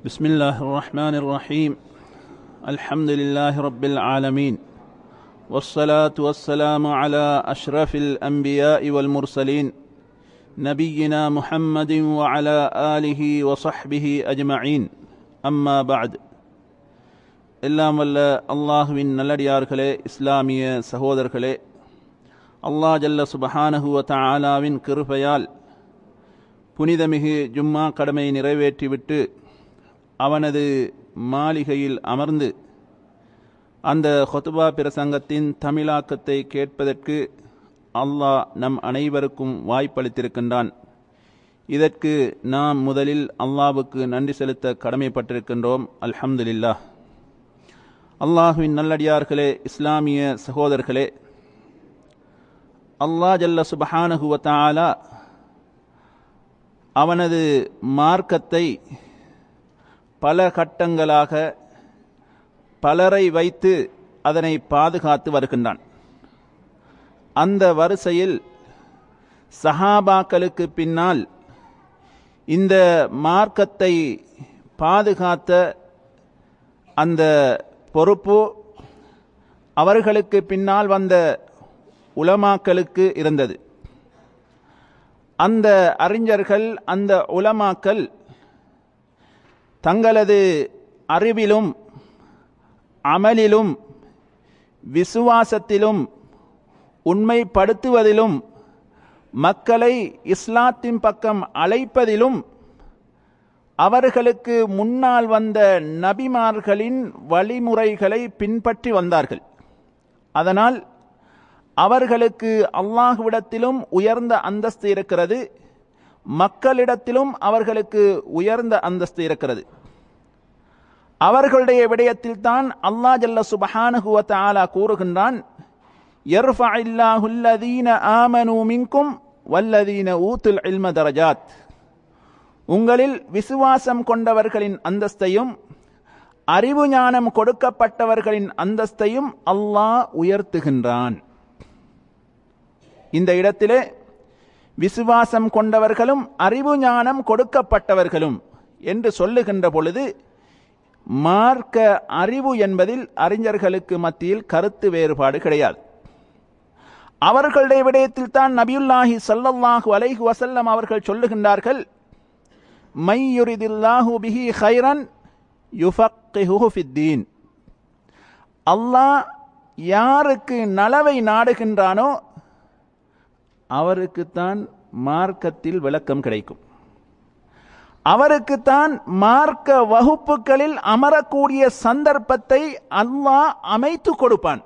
بسم الله الرحمن الرحيم الحمد لله رب العالمين والصلاة والسلام على أشرف الأنبياء والمرسلين نبينا محمد وعلى آله وصحبه أجمعين أما بعد எல்லாம் வல்ல அல்லாஹுவின் நல்லடியார்களே இஸ்லாமிய சகோதரர்களே அல்லாஹ் ஜல்ல சுபஹானஹுவ தஆலாவின் கிருபையால் புனிதமிகு ஜும்மா கடமை நிறைவேற்றிவிட்டு அவனது மாளிகையில் அமர்ந்து அந்த ஹொத்துபா பிரசங்கத்தின் தமிழாக்கத்தை கேட்பதற்கு அல்லாஹ் நம் அனைவருக்கும் வாய்ப்பளித்திருக்கின்றான் இதற்கு நாம் முதலில் அல்லாவுக்கு நன்றி செலுத்த கடமைப்பட்டிருக்கின்றோம் அல்ஹம்துலில்லாஹ் அல்லாஹுவின் நல்லடியார்களே இஸ்லாமிய சகோதரர்களே அல்லாஹ் ஜல்ல சுபஹானஹுவ தஆலா அவனது மார்க்கத்தை பல கட்டங்களாக பலரை வைத்து அதனை பாதுகாத்து வருகின்றான் அந்த வரிசையில் சஹாபாக்களுக்கு பின்னால் இந்த மார்க்கத்தை பாதுகாத்த அந்த பொறுப்பு அவர்களுக்கு பின்னால் வந்த உலமாக்களுக்கு இருந்தது அந்த அறிஞர்கள் அந்த உலமாக்கள் தங்களது அறிவிலும் அமலிலும் விசுவாசத்திலும் உண்மைப்படுத்துவதிலும் மக்களை இஸ்லாத்தின் பக்கம் அழைப்பதிலும் அவர்களுக்கு முன்னால் வந்த நபிமார்களின் வழிமுறைகளை பின்பற்றி வந்தார்கள் அதனால் அவர்களுக்கு அல்லாஹுவிடத்திலும் உயர்ந்த அந்தஸ்து இருக்கிறது மக்களிடத்திலும் அவர்களுக்கு உயர்ந்த அந்தஸ்து இருக்கிறது அவர்களுடைய விடயத்தில் தான் அல்லாஹ் ஜல்ல சுபஹானஹுவ தஆலா கூறுகின்றான் யர்ஃபஇல்லாஹுல்லதீன ஆமனூ மின்கும் வல்லதீன ஊத்துல் இல்ம தரஜாத் உங்களில் விசுவாசம் கொண்டவர்களின் அந்தஸ்தையும் அறிவு ஞானம் கொடுக்கப்பட்டவர்களின் அந்தஸ்தையும் அல்லாஹ் உயர்த்துகின்றான் இந்த இடத்திலே விசுவாசம் கொண்டவர்களும் அறிவு ஞானம் கொடுக்கப்பட்டவர்களும் என்று சொல்லுகின்ற பொழுது மார்க்க அறிவு என்பதில் அறிஞர்களுக்கு மத்தியில் கருத்து வேறுபாடு கிடையாது அவர்களுடைய விடயத்தில் தான் நபியுல்லாஹி சல்லல்லாஹு அலைஹு வசல்லம் அவர்கள் சொல்லுகின்றார்கள் மையுரிதில்லாஹு பிஹி ஹைரன் யுஃபக்கிஹு ஃபித்தீன் அல்லாஹ் யாருக்கு நலவை நாடுகின்றானோ அவருக்குத்தான் மார்க்கத்தில் விளக்கம் கிடைக்கும் அவருக்குத்தான் மார்க்க வகுப்புகளில் அமரக்கூடிய சந்தர்ப்பத்தை அல்லாஹ் அமைத்து கொடுப்பான்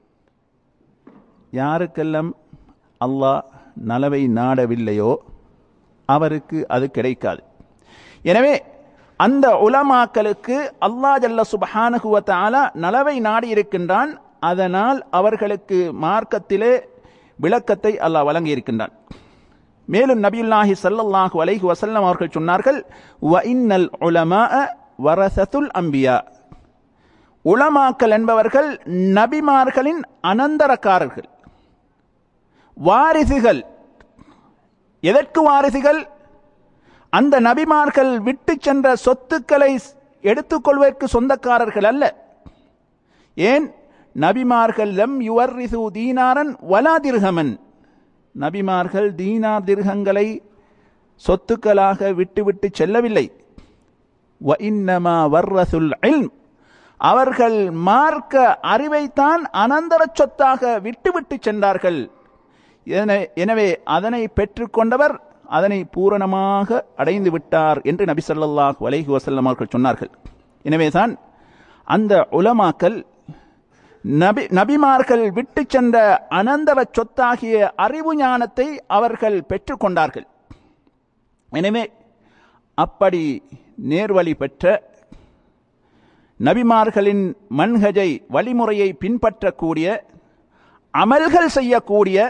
யாருக்கெல்லாம் அல்லாஹ் நலவை நாடவில்லையோ அவருக்கு அது கிடைக்காது எனவே அந்த உலமாக்களுக்கு அல்லா ஜல்ல சுபஹானுகுவத்த ஆலா நலவை நாடி இருக்கின்றான் அதனால் அவர்களுக்கு மார்க்கத்திலே விளக்கத்தை அல்லாஹ் வழங்கி இருக்கின்றான் மேலும் நபியுல்லாஹி சல்லல்லாஹு அலைஹி வசல்லம் அவர்கள் சொன்னார்கள் வ இன்னல் உலமா வரசத்துல் அம்பியா உலமாக்கள் என்பவர்கள் நபிமார்களின் அனந்தரக்காரர்கள் வாரிசுகள் எதற்கு வாரிசுகள் அந்த நபிமார்கள் விட்டு சென்ற சொத்துக்களை எடுத்துக்கொள்வதற்கு சொந்தக்காரர்கள் அல்ல ஏன் நபிமார்கள் லம் யுவர்ரிசு தீனாரன் வலா திர்ஹமன் நபிமார்கள் தீனார் திர்கங்களை சொத்துக்களாக விட்டுவிட்டு செல்லவில்லை வ இன்னமா வர்ரசுல் இல்ம் அவர்கள் மார்க்க அறிவைத்தான் அனந்தர சொத்தாக விட்டுவிட்டு சென்றார்கள் எனவே அதனை பெற்றுக்கொண்டவர் அதனை பூரணமாக அடைந்து விட்டார் என்று நபி சல்லாஹ் வலைஹி வசல்லம் அவர்கள் சொன்னார்கள் எனவேதான் அந்த உலமாக்கல் நபி நபிமார்கள் விட்டு சென்ற அனந்தர சொத்தாகிய அறிவு ஞானத்தை அவர்கள் பெற்றுக்கொண்டார்கள் எனவே அப்படி நேர்வழி பெற்ற நபிமார்களின் மன்ஹஜை வழிமுறையை பின்பற்றக்கூடிய அமல்கள் செய்யக்கூடிய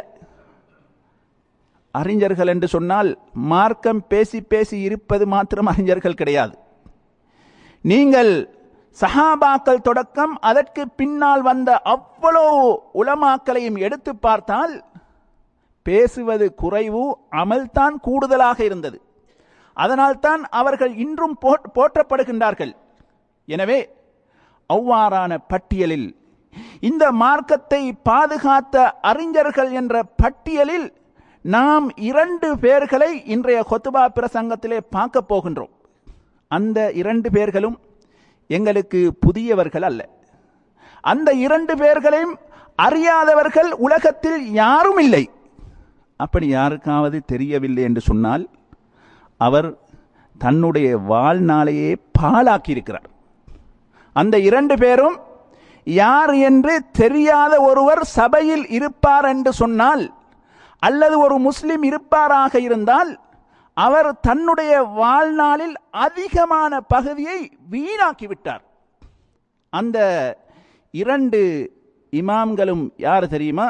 அறிஞர்கள் என்று சொன்னால் மார்க்கம் பேசி பேசி இருப்பது மாத்திரம் அறிஞர்கள் கிடையாது நீங்கள் சஹாபாக்கள் தொடக்கம் அதற்கு பின்னால் வந்த அவ்வளோ உலமாக்களையும் எடுத்து பார்த்தால் பேசுவது குறைவு அமல்தான் கூடுதலாக இருந்தது அதனால்தான் அவர்கள் இன்றும் போற்- போற்றப்படுகின்றார்கள் எனவே அவ்வாறான பட்டியலில் இந்த மார்க்கத்தை பாதுகாத்த அறிஞர்கள் என்ற பட்டியலில் நாம் இரண்டு பேர்களை இன்றைய கொத்துபா பிரசங்கத்திலே பார்க்க போகின்றோம் அந்த இரண்டு பேர்களும் எங்களுக்கு புதியவர்கள் அல்ல அந்த இரண்டு பேர்களையும் அறியாதவர்கள் உலகத்தில் யாரும் இல்லை அப்படி யாருக்காவது தெரியவில்லை என்று சொன்னால் அவர் தன்னுடைய வாழ்நாளையே பாழாக்கியிருக்கிறார் அந்த இரண்டு பேரும் யார் என்று தெரியாத ஒருவர் சபையில் இருப்பார் என்று சொன்னால் அல்லது ஒரு முஸ்லிம் இருப்பாராக இருந்தால் அவர் தன்னுடைய வாழ்நாளில் அதிகமான பகுதியை வீணாக்கிவிட்டார் அந்த இரண்டு இமாம்களும் யார் தெரியுமா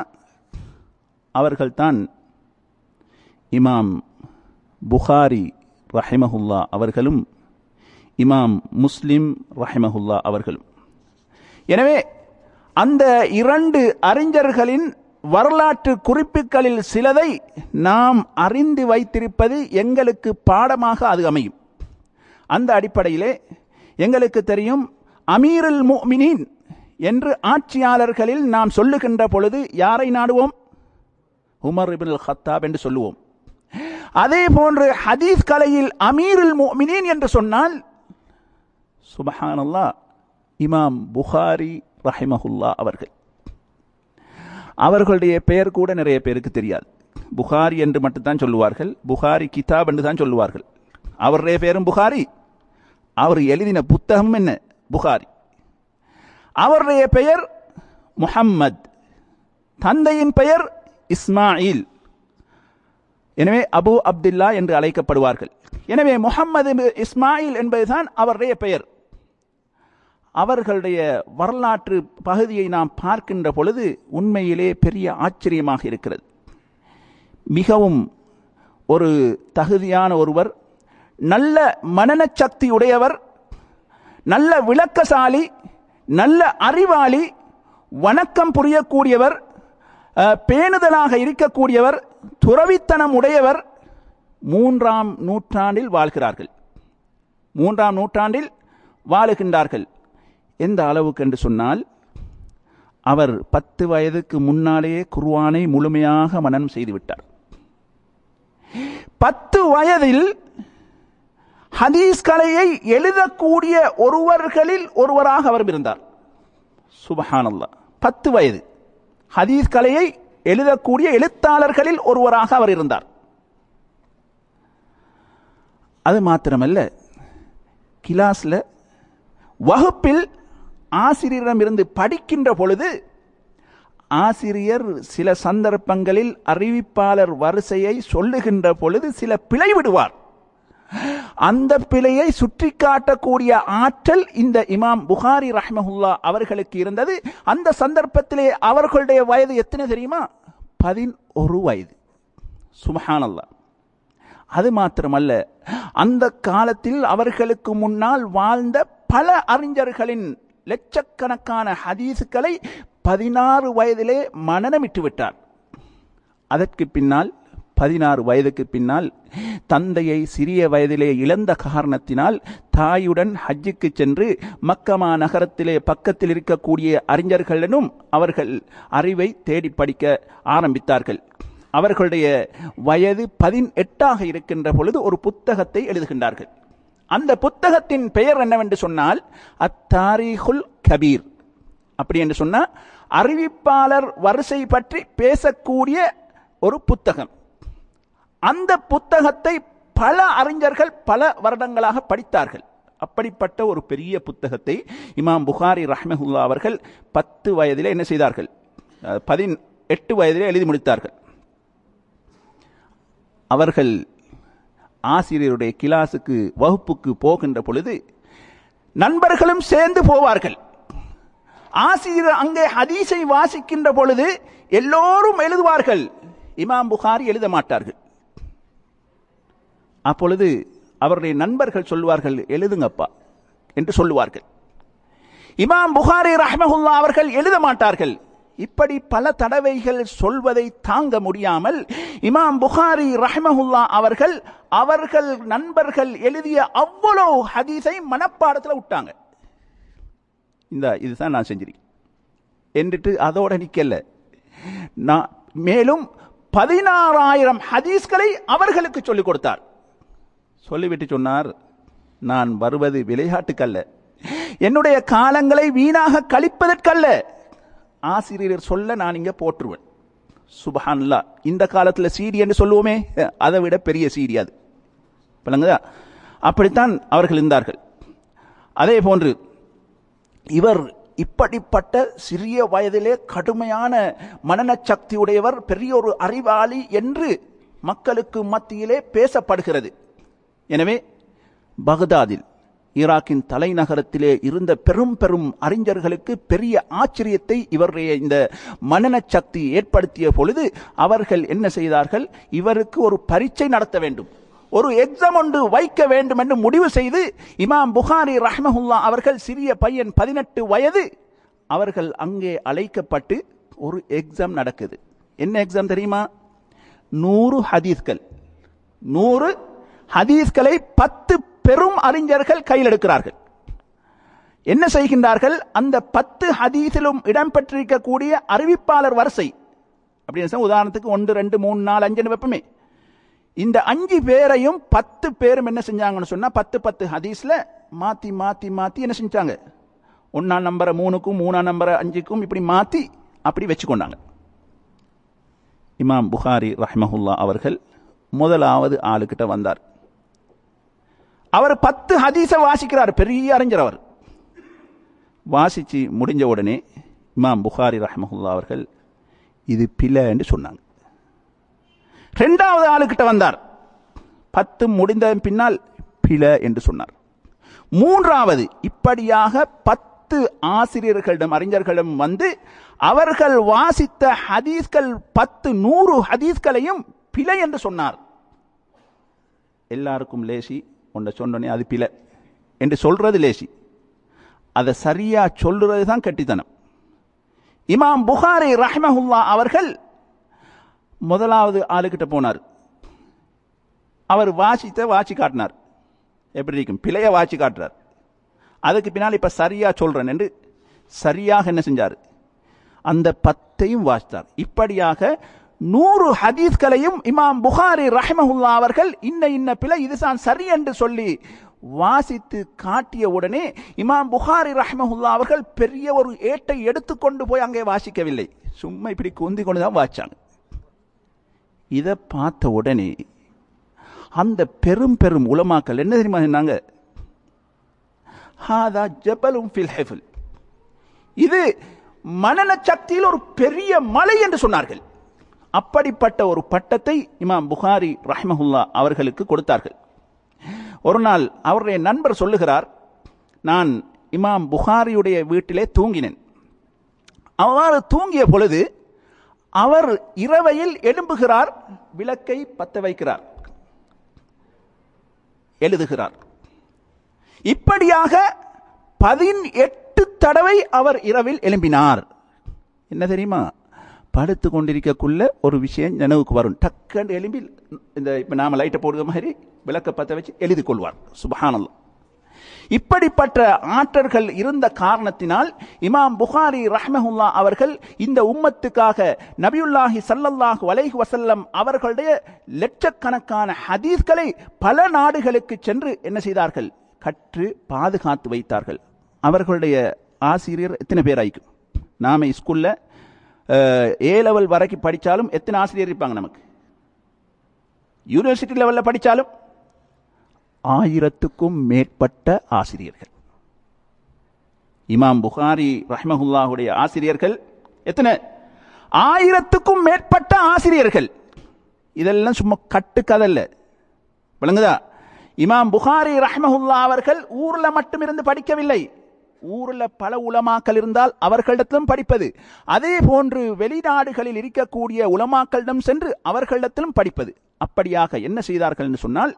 அவர்கள்தான் இமாம் புகாரி ரஹிமஹுல்லா அவர்களும் இமாம் முஸ்லிம் ரஹிமஹுல்லா அவர்களும் எனவே அந்த இரண்டு அறிஞர்களின் வரலாற்று குறிப்புகளில் சிலதை நாம் அறிந்து வைத்திருப்பது எங்களுக்கு பாடமாக அது அமையும் அந்த அடிப்படையிலே எங்களுக்கு தெரியும் அமீருல் முஃமினீன் என்று ஆட்சியாளர்களில் நாம் சொல்லுகின்ற பொழுது யாரை நாடுவோம் உமர் இப்னுல் ஹத்தாப் என்று சொல்லுவோம் அதே போன்று ஹதீஸ் கலையில் அமீருல் முஃமினீன் என்று சொன்னால் சுபஹானல்லாஹ் இமாம் புகாரி ரஹிமஹுல்லா அவர்கள் அவர்களுடைய பெயர் கூட நிறைய பேருக்கு தெரியாது புகாரி என்று மட்டும்தான் சொல்லுவார்கள் புகாரி கிதாப் என்று தான் சொல்லுவார்கள் அவருடைய பெயரும் புகாரி அவர் எழுதின புத்தகம் என்ன புகாரி அவருடைய பெயர் முஹம்மத் தந்தையின் பெயர் இஸ்மாயில் எனவே அபு அப்துல்லா என்று அழைக்கப்படுவார்கள் எனவே முஹம்மது இஸ்மாயில் என்பதுதான் அவருடைய பெயர் அவர்களுடைய வரலாற்று பகுதியை நாம் பார்க்கின்ற பொழுது உண்மையிலே பெரிய ஆச்சரியமாக இருக்கிறது மிகவும் ஒரு தகுதியான ஒருவர் நல்ல மனநச்சக்தி உடையவர் நல்ல விளக்கசாலி நல்ல அறிவாளி வணக்கம் புரியக்கூடியவர் அஹ், பேணுதலாக இருக்கக்கூடியவர் துறவித்தனம் உடையவர் மூன்றாம் நூற்றாண்டில் வாழ்கிறார்கள் மூன்றாம் நூற்றாண்டில் வாழுகின்றார்கள் எந்த அளவுக்கு என்று சொன்னால் அவர் பத்து வயதுக்கு முன்னாலேயே குர்ஆனை முழுமையாக மனனம் செய்துவிட்டார் பத்து வயதில் ஹதீஸ் கலையை எழுதக்கூடிய ஒருவர்களில் ஒருவராக அவர் இருந்தார் சுபஹானல்லாஹ் பத்து வயது ஹதீஸ் கலையை எழுதக்கூடிய எழுத்தாளர்களில் ஒருவராக அவர் இருந்தார் அது மாத்திரமல்ல கிளாஸ்ல வகுப்பில் ஆசிரியரிடமிருந்து படிக்கின்ற பொழுது ஆசிரியர் சில சந்தர்ப்பங்களில் அறிவிப்பாளர் வரிசையை சொல்லுகின்ற பொழுது சில பிழை விடுவார் அந்த பிழையை சுற்றி காட்டக்கூடிய ஆற்றல் இந்த இமாம் புகாரி ரஹ்மஹுல்லா அவர்களுக்கு இருந்தது அந்த சந்தர்ப்பத்திலே அவர்களுடைய வயது எத்தனை தெரியுமா பதினொரு வயது சுபஹானல்லா அது மாத்திரமல்ல அந்த காலத்தில் அவர்களுக்கு முன்னால் வாழ்ந்த பல அறிஞர்களின் லட்சக்கணக்கான ஹதீஸுகளை பதினாறு வயதிலே மனநமிட்டு விட்டார் அதற்கு பின்னால் பதினாறு வயதுக்கு பின்னால் தந்தையை சிறிய வயதிலே இழந்த காரணத்தினால் தாயுடன் ஹஜ்ஜுக்கு சென்று மக்கமா நகரத்திலே பக்கத்தில் இருக்கக்கூடிய அறிஞர்களிடம் அவர்கள் அறிவை தேடி படிக்க ஆரம்பித்தார்கள் அவர்களுடைய வயது பதினெட்டாக இருக்கின்ற பொழுது ஒரு புத்தகத்தை எழுதுகின்றார்கள் அந்த புத்தகத்தின் பெயர் என்னவென்று சொன்னால் அத்தாரிகுல் கபீர் அப்படி என்று சொன்னால் அறிவிப்பாளர் வரிசை பற்றி பேசக்கூடிய ஒரு புத்தகம் அந்த புத்தகத்தை பல அறிஞர்கள் பல வருடங்களாக படித்தார்கள் அப்படிப்பட்ட ஒரு பெரிய புத்தகத்தை இமாம் புகாரி ரஹ்மஹுல்லா அவர்கள் பத்து வயதிலே என்ன செய்தார்கள் அஹ், பதின் எட்டு வயதிலே எழுதி முடித்தார்கள் அவர்கள் ஆசிரியருடைய கிளாஸுக்கு வகுப்புக்கு போகின்ற பொழுது நண்பர்களும் சேர்ந்து போவார்கள் ஆசிரியர் அங்கே ஹதீஸை வாசிக்கின்ற பொழுது எல்லோரும் எழுதுவார்கள் இமாம் புகாரி எழுத மாட்டார்கள் அப்பொழுது அவருடைய நண்பர்கள் சொல்லுவார்கள் எழுதுங்கப்பா என்று சொல்லுவார்கள் இமாம் புகாரி ரஹ்மஹுல்லா அவர்கள் எழுத மாட்டார்கள் இப்படி பல தடவைகள் சொல்வதை தாங்க முடியாமல் இமாம் புகாரி ரஹ்மஹுல்லா அவர்கள் அவர்கள் நண்பர்கள் எழுதிய அவ்வளோ ஹதீஸை மனப்பாடத்தில் விட்டாங்க இந்த இதுதான் நான் செஞ்சிருக்கேன் என்றிட்டு அதோட நிக்கல நான் மேலும் பதினாறாயிரம் ஹதீஸ்களை அவர்களுக்கு சொல்லிக் கொடுத்தார் சொல்லிவிட்டு சொன்னார் நான் வருவது விளையாட்டுக்கல்ல என்னுடைய காலங்களை வீணாக கழிப்பதற்கல்ல ஆசிரியர் சொல்ல நான் இங்க போற்றுவேன் சுபஹான்லா இந்த காலத்தில் சீடி என்று சொல்லுவோமே அதை விட பெரிய சீடி அது விளங்குதா அப்படித்தான் அவர்கள் இருந்தார்கள் அதே போன்று இவர் இப்படிப்பட்ட சிறிய வயதிலே கடுமையான மனநச்சக்தி உடையவர் பெரிய ஒரு அறிவாளி என்று மக்களுக்கு மத்தியிலே பேசப்படுகிறது எனவே பகதாதில் ஈராக்கின் தலைநகரத்திலே இருந்த பெரும் பெரும் அறிஞர்களுக்கு பெரிய ஆச்சரியத்தை இவருடைய இந்த மனன சக்தி ஏற்படுத்திய பொழுது அவர்கள் என்ன செய்தார்கள் இவருக்கு ஒரு பரீட்சை நடத்த வேண்டும் ஒரு எக்ஸாம் ஒன்று வைக்க வேண்டும் என்று முடிவு செய்து இமாம் புகாரி ரஹ்மஹுல்லா அவர்கள் சிறிய பையன் பதினெட்டு வயது அவர்கள் அங்கே அழைக்கப்பட்டு ஒரு எக்ஸாம் நடக்குது என்ன எக்ஸாம் தெரியுமா நூறு ஹதீஸ்கள் நூறு ஹதீஸ்களை பத்து பெரும் அறிஞர்கள் கையில் எடுக்கிறார்கள் என்ன செய்கின்றார்கள் அந்த பத்து ஹதீஸிலும் இடம்பெற்றிருக்கக்கூடிய அறிவிப்பாளர் வரிசை அப்படின்னு உதாரணத்துக்கு ஒன்று ரெண்டு மூணு நாலு அஞ்சுன்னு வைப்பமே இந்த அஞ்சு பேரையும் பத்து பேரும் என்ன செஞ்சாங்கன்னு சொன்னா பத்து பத்து ஹதீஸ்ல மாத்தி மாத்தி மாத்தி என்ன செஞ்சாங்க ஒன்னாம் நம்பரை மூணுக்கும் மூணாம் நம்பரை அஞ்சுக்கும் இப்படி மாத்தி அப்படி வச்சுக்கொண்டாங்க இமாம் புகாரி ரஹ்மஹுல்லா அவர்கள் முதலாவது ஆளுகிட்ட வந்தார் அவர் பத்து ஹதீஸ வாசிக்கிறார் பெரிய அறிஞர் அவர் வாசிச்சு முடிஞ்ச உடனே இமாம் புகாரி ரஹ்மஹுல்லா அவர்கள் இது பிழைன்னு சொன்னாங்க ரெண்டாவது ஆளுகிட்ட வந்தார் பத்து முடிந்த பின்னால் பிழை என்று சொன்னார் மூன்றாவது இப்படியாக பத்து ஆசிரியர்களிடம் அறிஞர்களிடம் வந்து அவர்கள் வாசித்த ஹதீஸ்கள் பத்து நூறு ஹதீஸ்களையும் பிழை என்று சொன்னார் எல்லாருக்கும் லேசி உன்னை சொன்னோன்னே அது பிழை என்று சொல்றது லேசி அதை சரியா சொல்றது தான் கட்டித்தனம் இமாம் புகாரி ரஹ்மஹுல்லா அவர்கள் முதலாவது ஆளுகிட்ட போனார் அவர் வாசித்த வாசி காட்டினார் எப்படி இருக்கும் பிழைய வாசி காட்டுறார் அதுக்கு பின்னால் இப்ப சரியா சொல்றேன் என்று சரியாக என்ன செஞ்சார் அந்த பத்தையும் வாசித்தார் இப்படியாக நூறு ஹதீஸ்களையும் இமாம் புகாரி ரஹ்மஹுல்லா அவர்கள் இன்ன இன்ன பிழை இதுதான் சரி என்று சொல்லி வாசித்து காட்டிய உடனே இமாம் புகாரி ரஹ்மஹுல்லா அவர்கள் பெரிய ஒரு ஏட்டை எடுத்துக்கொண்டு போய் அங்கே வாசிக்கவில்லை சும்மா இப்படி குந்தி கொண்டு தான் வாசிச்சாங்க இதை பார்த்த உடனே அந்த பெரும் பெரும் உலமாக்கள் என்ன தெரியுமா சொன்னாங்க ஹாதா ஜபலும் ஃபில் ஹெஃபில் இது மனன சக்தியில் ஒரு பெரிய மலை என்று சொன்னார்கள் அப்படிப்பட்ட ஒரு பட்டத்தை இமாம் புகாரி ரஹ்மஹுல்லா அவர்களுக்கு கொடுத்தார்கள் ஒரு நாள் அவருடைய நண்பர் சொல்லுகிறார் நான் இமாம் புகாரியுடைய வீட்டிலே தூங்கினேன் அவ்வாறு தூங்கிய பொழுது அவர் இரவையில் எழும்புகிறார் விளக்கை பத்த வைக்கிறார் எழுதுகிறார் இப்படியாக பதினெட்டு தடவை அவர் இரவில் எழும்பினார் என்ன தெரியுமா படுத்து கொண்டிருக்கக்குள்ள ஒரு விஷயம் நினைவுக்கு வரும் டக்குன்னு எழும்பி இந்த இப்ப நாம லைட்டை போடுற மாதிரி விளக்க பத்த வச்சு எழுதி கொள்வார் சுபஹானல்லா இப்படிப்பட்ட ஆற்றர்கள் இருந்த காரணத்தினால் இமாம் புகாரி ரஹ்மஹுல்லா அவர்கள் இந்த உம்மத்துக்காக நபியுல்லாஹி சல்லல்லாஹு அலைஹி வசல்லம் அவர்களுடைய லட்சக்கணக்கான ஹதீஸ்களை பல நாடுகளுக்கு சென்று என்ன செய்தார்கள் கற்று பாதுகாத்து வைத்தார்கள் அவர்களுடைய ஆசிரியர் எத்தனை பேர் ஆயிக்கும் நாம ஸ்கூல்ல ஏ லெவல் வரைக்கும் படித்தாலும் எத்தனை ஆசிரியர் இருப்பாங்க நமக்கு யூனிவர்சிட்டி லெவலில் படித்தாலும் ஆயிரத்துக்கும் மேற்பட்ட ஆசிரியர்கள் இமாம் புகாரி ரஹ்மஹுல்லாஹுடைய ஆசிரியர்கள் எத்தனை ஆயிரத்துக்கும் மேற்பட்ட ஆசிரியர்கள் இதெல்லாம் சும்மா கட்டுக்கதல்ல விளங்குதா இமாம் புகாரி ரஹ்மஹுல்லா அவர்கள் ஊர்ல மட்டும் இருந்து படிக்கவில்லை ஊர்ல பல உலமாக்கள் இருந்தால் அவர்களிடத்திலும் படிப்பது அதே போன்று வெளிநாடுகளில் இருக்கக்கூடிய உலமாக்களிடம் சென்று அவர்களிடத்திலும் படிப்பது அப்படியாக என்ன செய்தார்கள் என்று சொன்னால்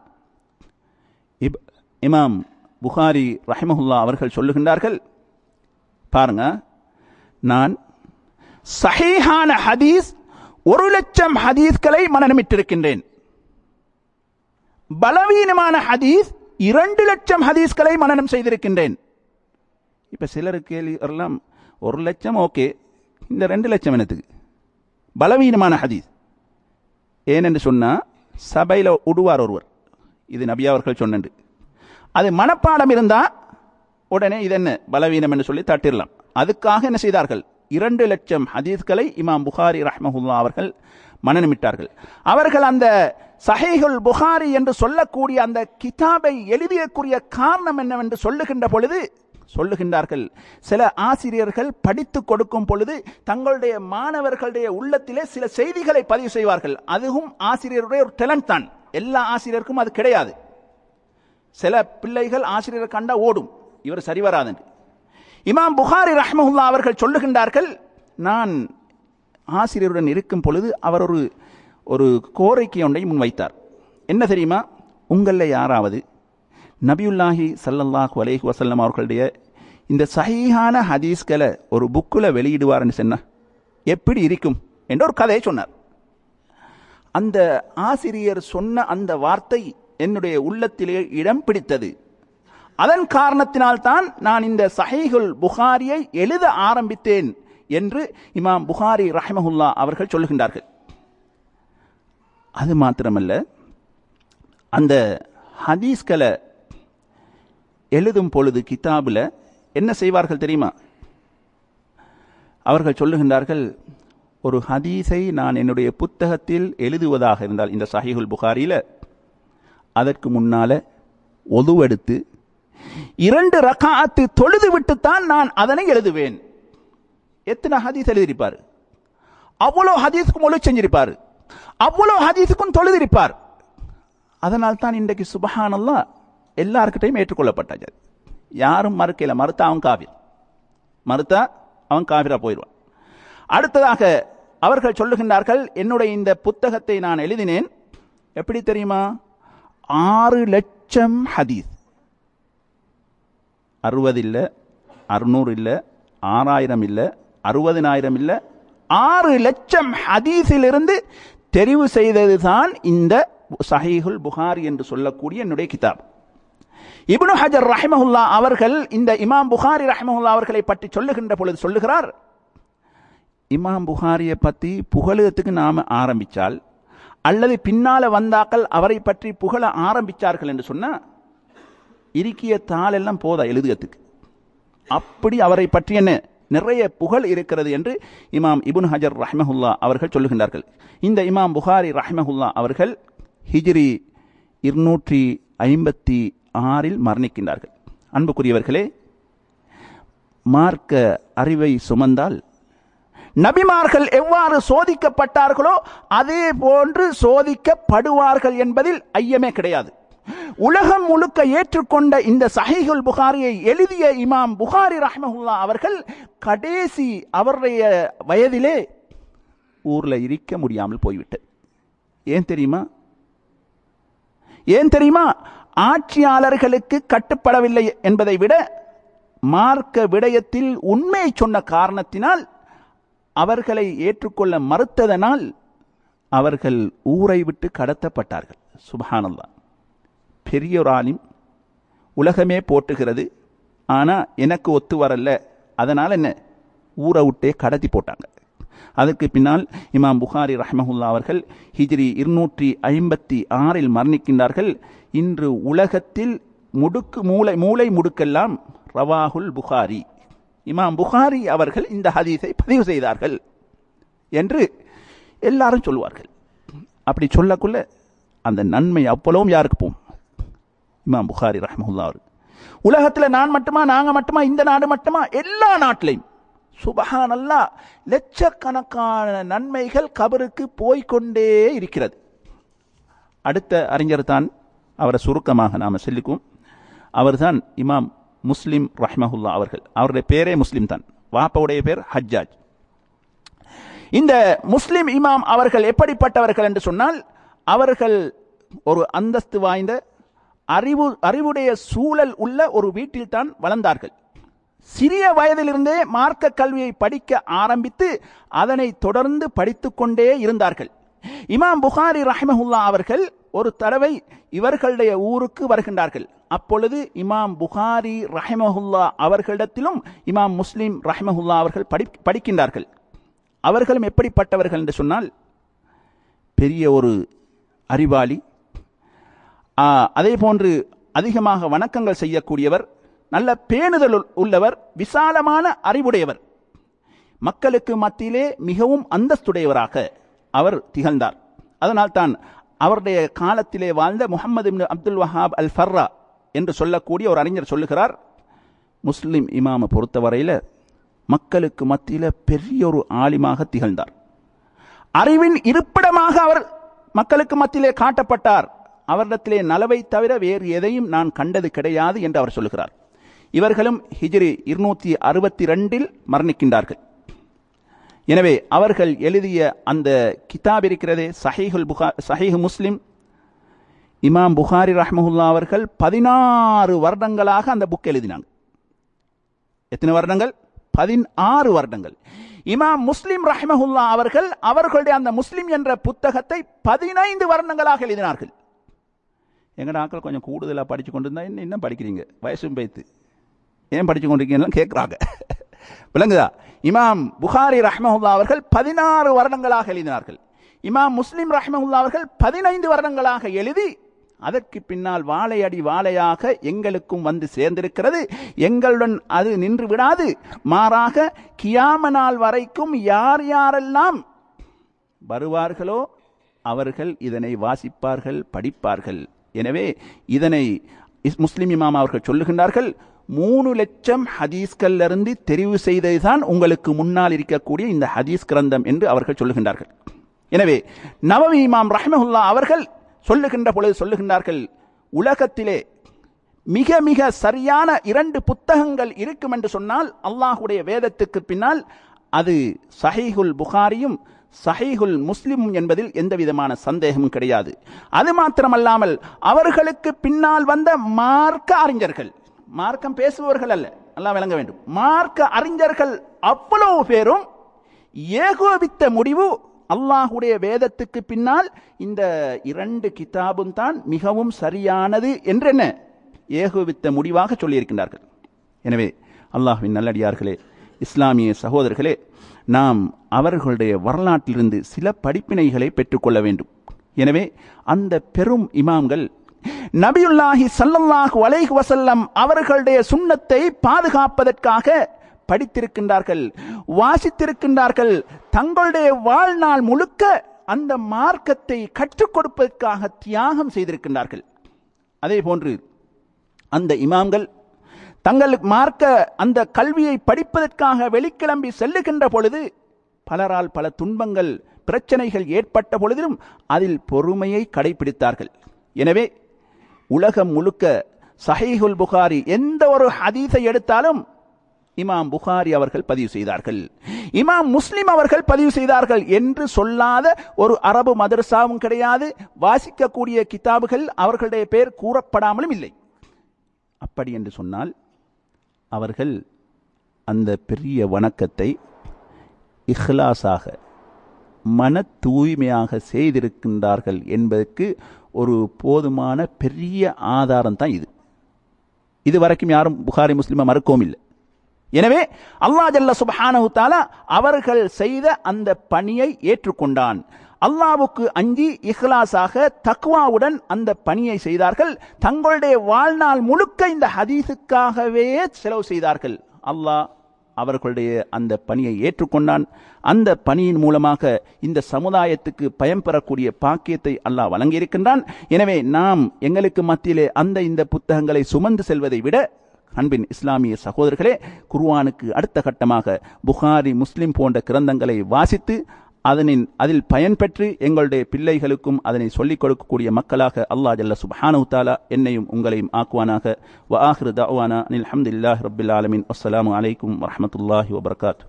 இமாம் புகாரி ரஹிமஹுல்லா அவர்கள் சொல்லுகின்றார்கள் பாருங்க நான் சஹீஹான ஹதீஸ் ஒரு லட்சம் ஹதீஸ்களை மனநமிட்டிருக்கின்றேன் பலவீனமான ஹதீஸ் இரண்டு லட்சம் ஹதீஸ்களை மனனம் செய்திருக்கின்றேன் இப்ப சிலருக்கு கேள்வி வரலாம் ஒரு லட்சம் ஓகே இந்த ரெண்டு லட்சம் என்னத்துக்கு பலவீனமான ஹதீஸ் ஏனென்று சொன்னா சபையில் உடுவார் ஒருவர் இது நபி அவர்கள் சொன்னது அது மனப்பாடம் இருந்தா உடனே இது என்ன பலவீனம் என்று சொல்லி தட்டிடலாம் அதுக்காக என்ன செய்தார்கள் இரண்டு லட்சம் ஹதீஸ்களை இமாம் புகாரி ரஹ்மஹுல்லா அவர்கள் மனநமிட்டார்கள் அவர்கள் அந்த சஹீஹுல் புகாரி என்று சொல்லக்கூடிய அந்த கிதாபை எழுதியக்கூடிய காரணம் என்னவென்று சொல்லுகின்ற பொழுது சொல்லுகின்றார்கள் சில ஆசிரியர்கள் படித்து கொடுக்கும் பொழுது தங்களுடைய மாணவர்களுடைய உள்ளத்திலே சில செய்திகளை பதிவு செய்வார்கள் அதுவும் ஆசிரியருடைய ஒரு டேலண்ட் தான் எல்லா ஆசிரியருக்கும் அது கிடையாது சில பிள்ளைகள் ஆசிரியர் கண்டா ஓடும் இவர் சரி வராது இமாம் புகாரி ரஹ்மஹுல்லா அவர்கள் சொல்லுகின்றார்கள் நான் ஆசிரியருடன் இருக்கும் பொழுது அவர் ஒரு ஒரு கோரிக்கை ஒன்றை முன்வைத்தார் என்ன தெரியுமா உங்களில் யாராவது நபியுல்லாஹி சல்லல்லாஹு அலைஹி வசல்லம் அவர்களுடைய இந்த சஹீஹான ஹதீஸ்களை ஒரு புக்கில் வெளியிடுவார்னு சொன்ன எப்படி இருக்கும் என்ற ஒரு கதையை சொன்னார் அந்த ஆசிரியர் சொன்ன அந்த வார்த்தை என்னுடைய உள்ளத்திலே இடம் பிடித்தது அதன் காரணத்தினால்தான் நான் இந்த சஹீகுல் புகாரியை எழுத ஆரம்பித்தேன் என்று இமாம் புகாரி ரஹமஹுல்லா அவர்கள் சொல்லுகின்றார்கள் அது மாத்திரமல்ல அந்த ஹதீஸ்களை எழுதும் பொழுது கிதாபில் என்ன செய்வார்கள் தெரியுமா அவர்கள் சொல்லுகின்றார்கள் ஒரு ஹதீஸை நான் என்னுடைய புத்தகத்தில் எழுதுவதாக இருந்தால் இந்த சஹீகுல் புகாரியில் அதற்கு முன்னால ஒதுவெடுத்து இரண்டு ரகாத்து தொழுது விட்டுத்தான் நான் அதனை எழுதுவேன் எத்தனை ஹதீஸ் எழுதியிருப்பார் அவ்வளோ ஹதீஸுக்கும் ஒழு செஞ்சிருப்பார் அவ்வளோ ஹதீஸுக்கும் தொழுதிருப்பார் அதனால் தான் இன்றைக்கு சுபஹானல்லா எல்லாருக்கிட்டையும் ஏற்றுக்கொள்ளப்பட்டாச்சு யாரும் மறுக்கல மறுத்தா அவன் காவிர் மறுத்தா அவன் காவிரா போயிடுவான் அடுத்ததாக அவர்கள் சொல்லுகின்றார்கள் என்னுடைய இந்த புத்தகத்தை நான் எழுதினேன் எப்படி தெரியுமா ஆறு லட்சம் ஹதீஸ் அறுபது இல்லை அறுநூறு இல்லை ஆறாயிரம் இல்லை அறுபதினாயிரம் இல்லை ஆறு லட்சம் ஹதீஸிலிருந்து தெரிவு செய்தது தான் இந்த சஹீஹுல் புகாரி என்று சொல்லக்கூடிய என்னுடைய கிதாப் இப்னு ஹஜர் ரஹிமஹுல்லா அவர்கள் இந்த இமாம் புகாரி ரஹிமஹுல்லா அவர்களை பற்றி சொல்லுகின்ற பொழுது சொல்லுகிறார் இமாம் புகாரியை பற்றி புகழுகிறதுக்கு நாம ஆரம்பித்தால் அல்லது பின்னால வந்தாக்கள் அவரை பற்றி புகழ ஆரம்பித்தார்கள் என்று சொன்னா இருக்கிய தாள் எல்லாம் போதா எழுதுகிறதுக்கு அப்படி அவரை பற்றி என்ன நிறைய புகழ் இருக்கிறது என்று இமாம் இபுன் ஹஜர் ரஹ்மஹுல்லா அவர்கள் சொல்லுகின்றார்கள் இந்த இமாம் புகாரி ரஹ்மஹுல்லா அவர்கள் ஹிஜ்ரி இருநூற்றி ஐம்பத்தி ஆறில் மரணிக்கின்றார்கள் அன்புக்குரியவர்களே மார்க்க அறிவை சுமந்தால் நபிமார்கள் எவ்வாறு சோதிக்கப்பட்டார்களோ அதே போன்று சோதிக்கப்படுவார்கள் என்பதில் ஐயமே கிடையாது உலகம் முழுக்க ஏற்றுக்கொண்ட இந்த சஹீகுல் புகாரியை எழுதிய இமாம் புகாரி ரஹ்மஹுல்லா அவர்கள் கடைசி அவருடைய வயதிலே ஊர்ல இருக்க முடியாமல் போய்விட்டது ஏன் தெரியுமா ஏன் தெரியுமா ஆட்சியாளர்களுக்கு கட்டுப்படவில்லை என்பதை விட மார்க்க விடயத்தில் உண்மையை சொன்ன காரணத்தினால் அவர்களை ஏற்றுக்கொள்ள மறுத்ததனால் அவர்கள் ஊரை விட்டு கடத்தப்பட்டார்கள் சுபஹானல்லா பெரிய ஒரு ஆலிம் உலகமே போட்டுகிறது ஆனா எனக்கு ஒத்து வரல அதனால என்ன ஊரை விட்டே கடத்தி போட்டாங்க அதற்கு பின்னால் இமாம் புகாரி ரஹமஹுல்லா அவர்கள் ஹிஜ்ரி இருநூற்றி ஐம்பத்தி ஆறில் மரணிக்கின்றார்கள் இன்று உலகத்தில் முடுக்கு மூளை மூளை முடுக்கெல்லாம் ரவாஹுல் புகாரி இமாம் புகாரி அவர்கள் இந்த ஹதீஸை பதிவு செய்தார்கள் என்று எல்லாரும் சொல்வார்கள் அப்படி சொல்லக்குள்ள அந்த நன்மை அவ்வளவும் யாருக்கு போகும் இமாம் புகாரி ரஹமுல்லா அவர் உலகத்தில் நான் மட்டுமா நாங்க மட்டுமா இந்த நாடு மட்டுமா எல்லா நாட்டிலையும் சுபஹான் அல்லா லட்சக்கணக்கான நன்மைகள் கபருக்கு போய்கொண்டே இருக்கிறது அடுத்த அறிஞர் தான் அவரை சுருக்கமாக நாம் சொல்லிக்கும் அவர்தான் இமாம் முஸ்லிம் ரஹ்மஹுல்லா அவர்கள் அவருடைய பேரே முஸ்லிம் தான் வாப்பாவுடைய பேர் ஹஜ்ஜாஜ் இந்த முஸ்லிம் இமாம் அவர்கள் எப்படிப்பட்டவர்கள் என்று சொன்னால் அவர்கள் ஒரு அந்தஸ்து வாய்ந்த அறிவு அறிவுடைய சூழல் உள்ள ஒரு வீட்டில் தான் வளர்ந்தார்கள் சிறிய வயதிலிருந்தே மார்க்க கல்வியை படிக்க ஆரம்பித்து அதனை தொடர்ந்து படித்துக்கொண்டே இருந்தார்கள் இமாம் புகாரி ரஹ்மஹுல்லா அவர்கள் ஒரு தடவை இவர்களுடைய ஊருக்கு வருகின்றார்கள் அப்பொழுது இமாம் புகாரி ரஹ்மஹுல்லா அவர்களிடத்திலும் இமாம் முஸ்லிம் ரஹ்மஹுல்லா அவர்கள் படி படிக்கின்றார்கள் அவர்களும் எப்படிப்பட்டவர்கள் என்று சொன்னால் பெரிய ஒரு அறிவாளி அதே போன்று அதிகமாக வணக்கங்கள் செய்யக்கூடியவர் நல்ல பேணுதல் உள்ளவர் விசாலமான அறிவுடையவர் மக்களுக்கு மத்தியிலே மிகவும் அந்தஸ்துடையவராக அவர் திகழ்ந்தார் அதனால் தான் அவருடைய காலத்திலே வாழ்ந்த முகமது அப்துல் வஹாப் அல் ஃபர்ரா என்று சொல்லக்கூடிய ஒரு அறிஞர் சொல்லுகிறார் முஸ்லிம் இமாமை பொறுத்தவரையில் மக்களுக்கு மத்தியில் பெரிய ஒரு ஆலிமாக திகழ்ந்தார் அறிவின் இருப்பிடமாக அவர் மக்களுக்கு மத்தியிலே காட்டப்பட்டார் அவரிடத்திலே நலவை தவிர வேறு எதையும் நான் கண்டது கிடையாது என்று அவர் சொல்லுகிறார் இவர்களும் ஹிஜ்ரி இருநூத்தி அறுபத்தி ரெண்டில் மரணிக்கின்றார்கள் எனவே அவர்கள் எழுதிய அந்த கிதாப் இருக்கிறதே சஹீஹுல் புகா சஹீஹ் முஸ்லிம் இமாம் புகாரி ரஹ்மஹுல்லா அவர்கள் பதினாறு வருடங்களாக அந்த புக் எழுதினாங்க எத்தனை வருடங்கள் பதினாறு வருடங்கள் இமாம் முஸ்லிம் ரஹ்மஹுல்லா அவர்கள் அவர்களுடைய அந்த முஸ்லிம் என்ற புத்தகத்தை பதினைந்து வருடங்களாக எழுதினார்கள் எங்கட ஆக்கள் கொஞ்சம் கூடுதலாக படித்து கொண்டு இருந்தால் என்ன இன்னும் படிக்கிறீங்க வயசும் பேத்து ஏன் படித்து கொண்டிருக்கீங்கன்னு கேட்குறாங்க விளங்குதா இமாம் புகாரி ரஹ்மஹுல்லா அவர்கள் பதினாறு வருடங்களாக எழுதினார்கள் இமாம் முஸ்லிம் ரஹ்மஹுல்லா அவர்கள் பதினைந்து வருடங்களாக எழுதி அதற்கு பின்னால் வாழையடி வாழையாக எங்களுக்கும் வந்து சேர்ந்திருக்கிறது எங்களுடன் அது நின்று விடாது மாறாக கியாம நாள் வரைக்கும் யார் யாரெல்லாம் வருவார்களோ அவர்கள் இதனை வாசிப்பார்கள் படிப்பார்கள் எனவே இதனை முஸ்லிம் இமாம் அவர்கள் சொல்லுகின்றார்கள் மூணு லட்சம் ஹதீஸ்கள் இருந்து தெரிவு செய்ததுதான் உங்களுக்கு முன்னால் இருக்கக்கூடிய இந்த ஹதீஸ் கிரந்தம் என்று அவர்கள் சொல்லுகின்றார்கள் எனவே நவவி இமாம் ரஹ்மஹுல்லா அவர்கள் சொல்லுகின்ற பொழுது சொல்லுகின்றார்கள் உலகத்திலே மிக மிக சரியான இரண்டு புத்தகங்கள் இருக்கும் என்று சொன்னால் அல்லாஹுடைய வேதத்துக்கு பின்னால் அது சஹீஹுல் புகாரியும் சஹீஹுல் முஸ்லிம் என்பதில் எந்த விதமான சந்தேகமும் கிடையாது அது மாத்திரமல்லாமல் அவர்களுக்கு பின்னால் வந்த மார்க்க அறிஞர்கள் மார்க்கம் பேசுபவர்கள் அல்ல எல்லாம் விளங்க வேண்டும் மார்க்க அறிஞர்கள் அவ்வளவு பேரும் ஏகோபித்த முடிவு அல்லாஹுடைய வேதத்துக்கு பின்னால் இந்த இரண்டு கிதாபும் தான் மிகவும் சரியானது என்று என்ன ஏகோபித்த முடிவாக சொல்லியிருக்கின்றார்கள் எனவே அல்லாஹுவின் நல்லடியார்களே இஸ்லாமிய சகோதரர்களே நாம் அவர்களுடைய வரலாற்றிலிருந்து சில படிப்பினைகளை பெற்றுக்கொள்ள வேண்டும் எனவே அந்த பெரும் இமாம்கள் நபியுல்லாஹி சல்லல்லாஹு அலைஹி வசல்லம் அவர்களுடைய சுண்ணத்தை பாதுகாப்பதற்காக படித்திருக்கின்றார்கள் வாசித்திருக்கின்றார்கள் தங்களுடைய வாழ்நாள் முழுக்க அந்த மார்க்கத்தை கற்றுக் கொடுப்பதற்காக தியாகம் செய்திருக்கின்றார்கள் அதே போன்று அந்த இமாம்கள் தங்களுக்கு மார்க்க அந்த கல்வியை படிப்பதற்காக வெளிக்கிளம்பி செல்லுகின்ற பொழுது பலரால் பல துன்பங்கள் பிரச்சனைகள் ஏற்பட்ட பொழுதிலும் அதில் பொறுமையை கடைபிடித்தார்கள் எனவே உலகம் முழுக்க சஹீஹுல் புகாரி எந்த ஒரு ஹதீஸை எடுத்தாலும் இமாம் புகாரி அவர்கள் பதிவு செய்தார்கள் இமாம் முஸ்லிம் அவர்கள் பதிவு செய்தார்கள் என்று சொல்லாத ஒரு அரபு மதரசாவும் கிடையாது வாசிக்கக்கூடிய கிதாபுகள் அவர்களுடைய பேர் கூறப்படாமலும் இல்லை அப்படி என்று சொன்னால் அவர்கள் அந்த பெரிய வணக்கத்தை இஹ்லாஸாக மன தூய்மையாக செய்திருக்கின்றார்கள் என்பதற்கு ஒரு போதுமான பெரிய ஆதாரம் தான் இது இது வரைக்கும் யாரும் புகாரி முஸ்லிமை மறுக்கவும் இல்லை எனவே அல்லா ஜல்ல சுபஹானஹு தாலா அவர்கள் செய்த அந்த பணியை ஏற்றுக்கொண்டான் அல்லாவுக்கு அஞ்சி இஹ்லாஸாக தக்வாவுடன் அந்த பணியை செய்தார்கள் தங்களுடைய வாழ்நாள் முழுக்க இந்த ஹதீஸுக்காகவே செலவு செய்தார்கள் அல்லாஹ் அவர்களுடைய அந்த பணியை ஏற்றுக்கொண்டான் அந்த பணியின் மூலமாக இந்த சமுதாயத்துக்கு பயன் பெறக்கூடிய பாக்கியத்தை அல்லாஹ் வழங்கியிருக்கின்றான் எனவே நாம் எங்களுக்கு மத்தியிலே அந்த இந்த புத்தகங்களை சுமந்து செல்வதை விட அன்பின் இஸ்லாமிய சகோதரர்களே குர்வானுக்கு அடுத்த கட்டமாக புகாரி முஸ்லிம் போன்ற கிரந்தங்களை வாசித்து அதனின் அதில் பயன்பெற்று எங்களுடைய பிள்ளைகளுக்கும் அதனை சொல்லிக் கொடுக்கக்கூடிய மக்களாக அல்லாஹ் ஜல்ல சுபஹானு தாலா என்னையும் உங்களையும் ஆக்குவானாக வ ஆஹிரு தவானா அனில் அஹமதுல்லாஹ் ரபில் ஆலமின் அஸ்ஸலாமு அலைக்கும் வரமத்துல்லாஹி வபர்காத்து